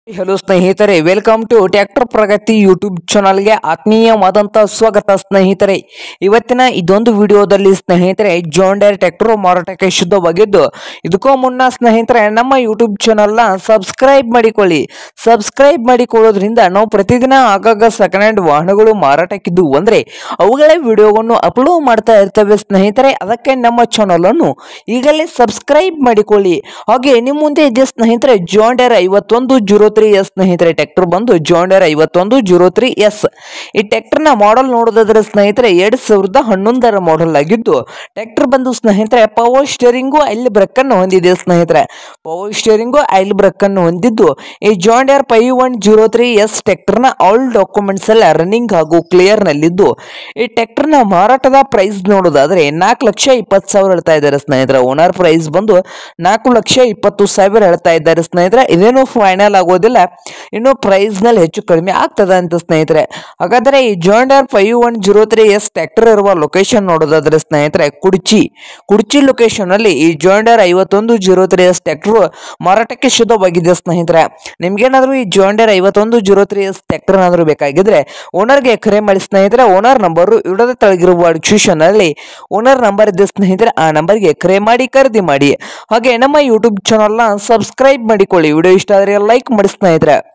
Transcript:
hello ಸ್ನೇಹಿತರೆ welcome to tractor Pragati YouTube ಚಾನಲ್ಗೆ ಆತ್ಮೀಯವಾದಂಥ ಸ್ವಾಗತ ಸ್ನೇಹಿತರೆ ಇವತ್ತಿನ ಇದೊಂದು ವಿಡಿಯೋದಲ್ಲಿ ಸ್ನೇಹಿತರೆ ಜಾಂಡೇರ್ ಟ್ರ್ಯಾಕ್ಟರ್ ಮಾರಾಟಕ್ಕೆ ಶುದ್ಧವಾಗಿದ್ದು ಇದಕ್ಕೂ ಮುನ್ನ ಸ್ನೇಹಿತರೆ ನಮ್ಮ ಯೂಟ್ಯೂಬ್ ಚಾನಲ್ನ ಸಬ್ಸ್ಕ್ರೈಬ್ ಮಾಡಿಕೊಳ್ಳಿ ಸಬ್ಸ್ಕ್ರೈಬ್ ಮಾಡಿಕೊಳ್ಳೋದ್ರಿಂದ ನಾವು ಪ್ರತಿದಿನ ಆಗಾಗ ಸೆಕೆಂಡ್ ಹ್ಯಾಂಡ್ ವಾಹನಗಳು ಮಾರಾಟಕ್ಕಿದ್ದು ಅಂದರೆ ಅವುಗಳ ವಿಡಿಯೋವನ್ನು ಅಪ್ಲೋಡ್ ಮಾಡ್ತಾ ಇರ್ತೇವೆ ಸ್ನೇಹಿತರೆ ಅದಕ್ಕೆ ನಮ್ಮ ಚಾನಲನ್ನು ಈಗಲೇ ಸಬ್ಸ್ಕ್ರೈಬ್ ಮಾಡಿಕೊಳ್ಳಿ ಹಾಗೆ ನಿಮ್ಮ ಮುಂದೆ ಇದೆ ಸ್ನೇಹಿತರೆ ಜಾಂಡೇರ್ ಐವತ್ತೊಂದು ಜೀರೋ ತ್ರೀ ಎಸ್ ಸ್ನೇಹಿತರೆ ಟ್ರ್ಯಾಕ್ಟರ್ ಬಂದು ಜಾಂಡೇರ್ ಐವತ್ತೊಂದು ಜೀರೋ ತ್ರೀ ಎಸ್ ಈ ಟ್ರ್ಯಾಕ್ಟರ್ನ ಮಾಡೆಲ್ ನೋಡೋದಾದ್ರೆ ಸ್ನೇಹಿತರೆ ಎರಡ್ ಸಾವಿರದ ಹನ್ನೊಂದರ ಮಾಡೆಲ್ ಆಗಿದ್ದು ಟ್ರ್ಯಾಕ್ಟರ್ ಬಂದು ಸ್ನೇಹಿತರೆ ಪವರ್ ಸ್ಟೇರಿಂಗು ಐಲ್ ಬ್ರೇಕ್ ಅನ್ನು ಹೊಂದಿದೆ ಸ್ನೇಹಿತರೆ ಪವರ್ ಸ್ಟೇರಿಂಗು ಐಲ್ ಬ್ರೇಕ್ ಅನ್ನು ಹೊಂದಿದ್ದು ಈ John Deere five one zero three S ಟ್ರ್ಯಾಕ್ಟರ್ನ ಆಲ್ ಡಾಕ್ಯುಮೆಂಟ್ಸ್ ಎಲ್ಲ ರನ್ನಿಂಗ್ ಹಾಗೂ ಕ್ಲಿಯರ್ ನಲ್ಲಿದ್ದು ಈ ಟ್ರ್ಯಾಕ್ಟರ್ನ ಮಾರಾಟದ ಪ್ರೈಸ್ ನೋಡೋದಾದ್ರೆ ನಾಲ್ಕು ಲಕ್ಷ ಇಪ್ಪತ್ತು ಸಾವಿರ ಹೇಳ್ತಾ ಇದ್ದಾರೆ ಸ್ನೇಹಿತರೆ ಓನರ್ ಪ್ರೈಸ್ ಬಂದು ನಾಲ್ಕು ಲಕ್ಷ ಇಪ್ಪತ್ತು ಸಾವಿರ ಹೇಳ್ತಾ ಇದ್ದಾರೆ ಸ್ನೇಹಿತರೆ ಇದೇನು ಫೈನಲ್ ಆಗೋದಿಲ್ಲ ಇನ್ನು ಪ್ರೈಸ್ ನಲ್ಲಿ ಹೆಚ್ಚು ಕಡಿಮೆ ಆಗ್ತದೆ ಅಂತ ಸ್ನೇಹಿತರೆ ಹಾಗಾದ್ರೆ ಈ John Deere five one zero three S tractor ಇರುವ ಲೊಕೇಶನ್ ನೋಡೋದಾದ್ರೆ ಸ್ನೇಹಿತರೆ ಕುಡ್ಚಿ ಕುಡ್ಚಿ ಲೊಕೇಶನ್ ಅಲ್ಲಿ ಈ ಜಾಂಡರ್ ಐವತ್ತೊಂದು ಜೀರೋ ತ್ರೀ ಎಸ್ ಟ್ರ್ಯಾಕ್ಟರ್ ಮಾರಾಟಕ್ಕೆ ಶುದ್ಧವಾಗಿದೆ ಸ್ನೇಹಿತರೆ ನಿಮ್ಗೇನಾದ್ರೂ ಈ ಜಾಂಡರ್ ಐವತ್ತೊಂದು ಜೀರೋ ತ್ರೀ ಎಸ್ ಟ್ರ್ಯಾಕ್ಟರ್ ಏನಾದ್ರು ಬೇಕಾಗಿದ್ರೆ ಓನರ್ಗೆ ಕರೆ ಮಾಡಿ ಸ್ನೇಹಿತರೆ ಓನರ್ ನಂಬರ್ ಇಡದ ತೆಳಗಿರುವ ಡಿಸ್ಕ್ರಿಪ್ಷನ್ ಅಲ್ಲಿ ಓನರ್ ನಂಬರ್ ಇದೆ ಸ್ನೇಹಿತರೆ ಆ ನಂಬರ್ಗೆ ಕರೆ ಮಾಡಿ ಖರೀದಿ ಮಾಡಿ ಹಾಗೆ ನಮ್ಮ ಯೂಟ್ಯೂಬ್ ಚಾನಲ್ನ ಸಬ್ಸ್ಕ್ರೈಬ್ ಮಾಡಿಕೊಳ್ಳಿ ವಿಡಿಯೋ ಇಷ್ಟ ಆದರೆ ಲೈಕ್ ಮಾಡಿ ಸ್ನೇಹಿತರೆ